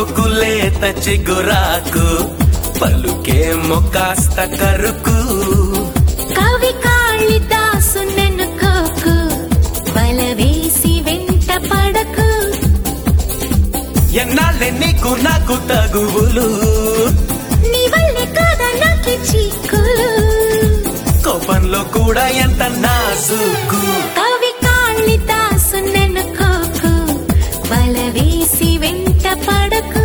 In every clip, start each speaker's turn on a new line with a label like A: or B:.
A: సోకులేత చిగురాకు పలుకేమో కాస్త కరుకు
B: కవి కాళిదాసు నన్ను కోకు బలవేసి వెంట పడకు
A: ఎన్నాళ్ళే నీకు నాకు తగువులు
B: నీ వల్లే కాదా నాకు చీకులు
A: కోపంలో కూడా ఎంత నాసుకు
B: కవి కాళిదాసు నన్ను కోకు బలవేసి వెంట పడకు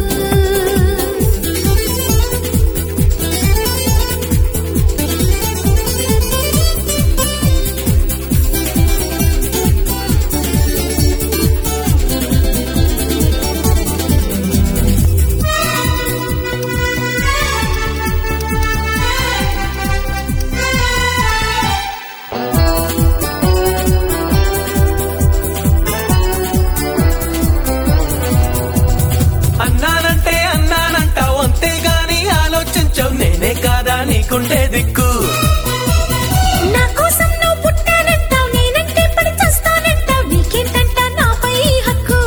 A: అన్నానంటే అన్నానంటావు అంతేగాని ఆలోచించవు నేనే కాదా నీకుండే దిక్కు
B: నా కోసం నువ్వు పుట్టానంటావు నేనంటే పడి చేస్తానంటావు నీకేంటంట నాపై ఈ హక్కు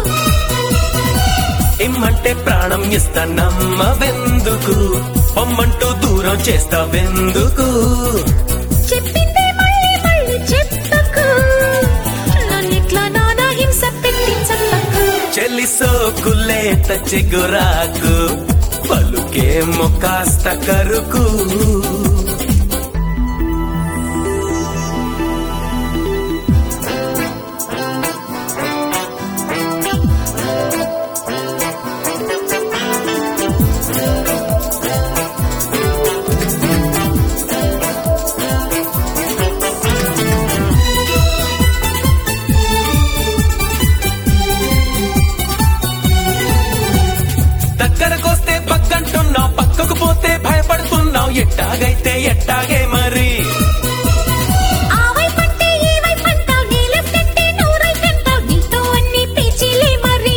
A: ఇమ్మంటే ప్రాణం ఇస్తా నమ్మవెందుకు పొమ్మంటూ దూరం చేస్తావెందుకు
B: చెప్పిందే మళ్ళీ మళ్ళీ చెప్పకు నన్నిట్లా నానా హింస పెట్టి చెప్పకు
A: చెల్లి సోకులేత చిగురాకు పలుకేమో కాస్త కరుకు దగ్గరకొస్తే పక్కంటున్నావు పక్కకు పోతే భయపడుతున్నావు ఎట్టాగైతే ఎట్టాగే మరి
B: ఆ వైపంటే ఈ వైపంటావు నీ లెఫ్ట్ అంటే నువ్వు రైట్ అంటావు నీతో అన్ని పేచీలే మరి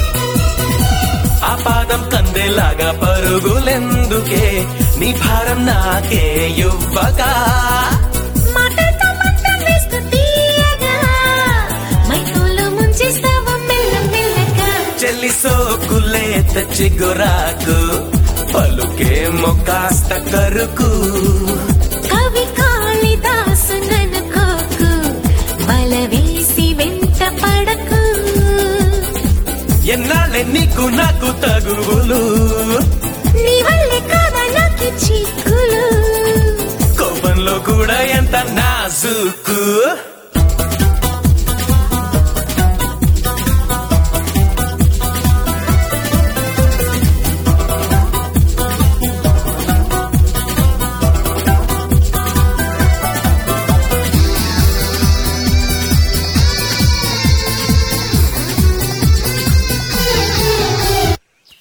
A: ఆ పాదం కందేలాగా పరుగులెందుకే నీ భారం నాకే ఇవ్వగా
B: మాటలతో మంత్రం వేస్తూ తీయగా మైకంలో ముంచేస్తావు మెల్ల మెల్లగా
A: చెల్లి సోకులేత చిగురాకు పలుకేమో కాస్త కరుకు
B: కవి కాళిదాసు ననుకోకు బలవేసి వెంట పడకు
A: ఎన్నాళ్ళే నీకు నాకు తగువులు
B: నీ వల్లే కాదా నాకు చీకులు
A: కోపంలో కూడా ఎంత నాజుకు